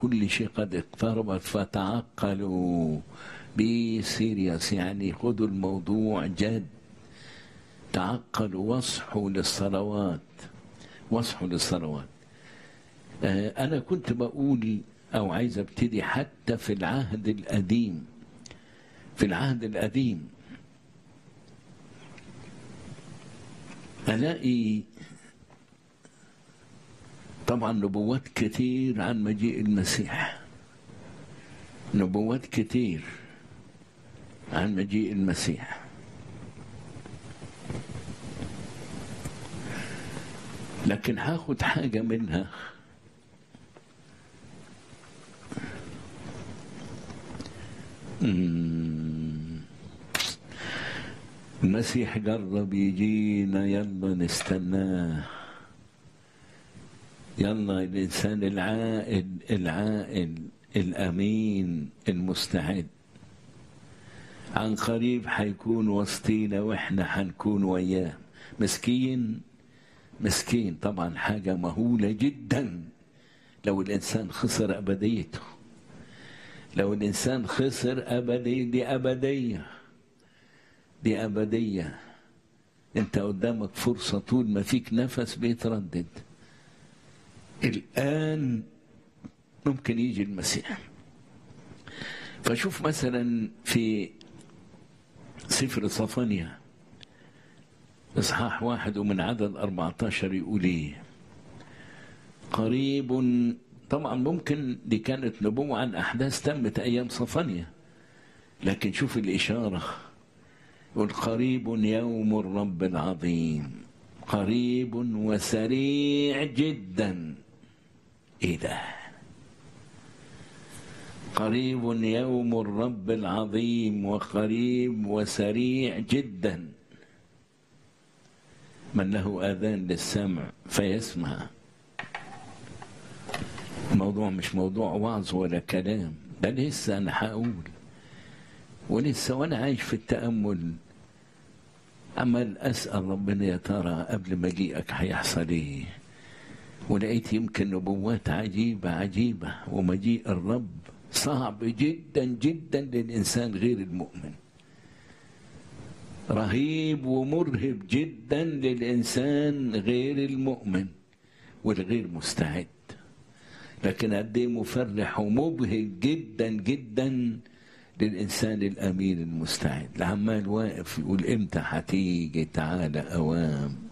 كل شيء قد اقتربت فتعقلوا بي سيريس يعني خذوا الموضوع جد تعقلوا واصحوا للصلوات واصحوا للصلوات آه، أنا كنت بقول أو عايز أبتدي حتى في العهد القديم في العهد القديم ألاقي طبعا نبوات كتير عن مجيء المسيح نبوات كتير عن مجيء المسيح لكن هاخد حاجة منها مم. المسيح جرب يجينا يلا نستناه يلا الإنسان العاقل العاقل الأمين المستعد عن قريب حيكون وسطينا واحنا حنكون وياه مسكين مسكين طبعا حاجة مهولة جدا لو الإنسان خسر أبديته لو الإنسان خسر أبدية دي أبدية دي أبدية أنت قدامك فرصة طول ما فيك نفس بيتردد الآن ممكن يجي المسيح فشوف مثلا في سفر صفانيا إصحاح واحد ومن عدد 14 يقول إيه قريب طبعا ممكن دي كانت نبوة عن أحداث تمت أيام صفانيا لكن شوف الإشارة يقول قريب يوم الرب العظيم قريب وسريع جدا ايه ده قريب يوم الرب العظيم وقريب وسريع جدا من له اذان للسمع فيسمع الموضوع مش موضوع وعظ ولا كلام ده لسه انا هقول ولسه وانا عايش في التامل عمال اسال ربنا يا ترى قبل مجيئك هيحصل ايه ولقيت يمكن نبوات عجيبه عجيبه ومجيء الرب صعب جدا جدا للانسان غير المؤمن رهيب ومرهب جدا للانسان غير المؤمن والغير مستعد لكن قد ايه مفرح ومبهج جدا جدا للإنسان الأمين المستعد العمال واقف يقول إمتى هتيجي تعالى أوام